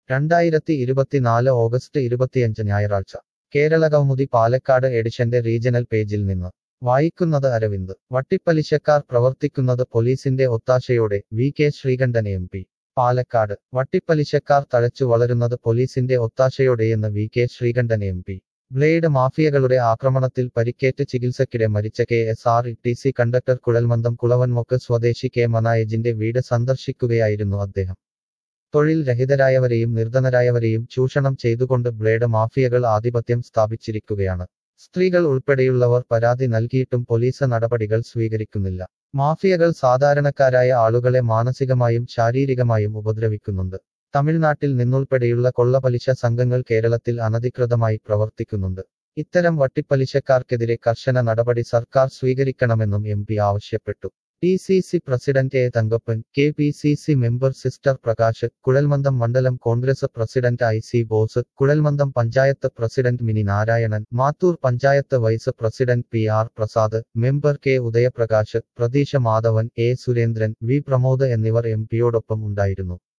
രണ്ടായിരത്തി ഇരുപത്തിനാല് ഓഗസ്റ്റ് ഇരുപത്തിയഞ്ച് ഞായറാഴ്ച കേരള കൗമുദി പാലക്കാട് എഡിഷന്റെ റീജണൽ പേജിൽ നിന്ന് വായിക്കുന്നത് അരവിന്ദ് വട്ടിപ്പലിശക്കാർ പ്രവർത്തിക്കുന്നത് പോലീസിന്റെ ഒത്താശയോടെ V K Sreekandan M P Palakkad വട്ടിപ്പലിശക്കാർ തഴച്ചു വളരുന്നത് പോലീസിന്റെ ഒത്താശയോടെയെന്ന് V K Sreekandan M P blade മാഫിയകളുടെ ആക്രമണത്തിൽ പരിക്കേറ്റ് ചികിത്സക്കിടെ മരിച്ച K S R T C conductor കുഴൽമന്ദം കുളവൻമൊക്ക് സ്വദേശി കെ മനായജിന്റെ വീട് സന്ദർശിക്കുകയായിരുന്നു അദ്ദേഹം തൊഴിൽ രഹിതരായവരെയും നിർധനരായവരെയും ചൂഷണം ചെയ്തുകൊണ്ട് ബ്ലേഡ് മാഫിയകൾ ആധിപത്യം സ്ഥാപിച്ചിരിക്കുകയാണ് സ്ത്രീകൾ ഉൾപ്പെടെയുള്ളവർ പരാതി നൽകിയിട്ടും പോലീസ് നടപടികൾ സ്വീകരിക്കുന്നില്ല മാഫിയകൾ സാധാരണക്കാരായ ആളുകളെ മാനസികമായും ശാരീരികമായും ഉപദ്രവിക്കുന്നുണ്ട് തമിഴ്നാട്ടിൽ നിന്നുൾപ്പെടെയുള്ള കൊള്ളപലിശ സംഘങ്ങൾ കേരളത്തിൽ അനധികൃതമായി പ്രവർത്തിക്കുന്നുണ്ട് ഇത്തരം വട്ടിപ്പലിശക്കാർക്കെതിരെ കർശന നടപടി സർക്കാർ സ്വീകരിക്കണമെന്നും എം പി ആവശ്യപ്പെട്ടു D C C president A Thankappan K P C C member sister Prakash കുഴൽമന്ദം മണ്ഡലം congress president I C Bose കുഴൽമന്ദം panchayat president Mini Narayanan Mathur panchayat vice president P R Prasad member K Udayaprakash Pratheesha Madhavan A Surendran V Pramod എന്നിവർ എം പിയോടൊപ്പം ഉണ്ടായിരുന്നു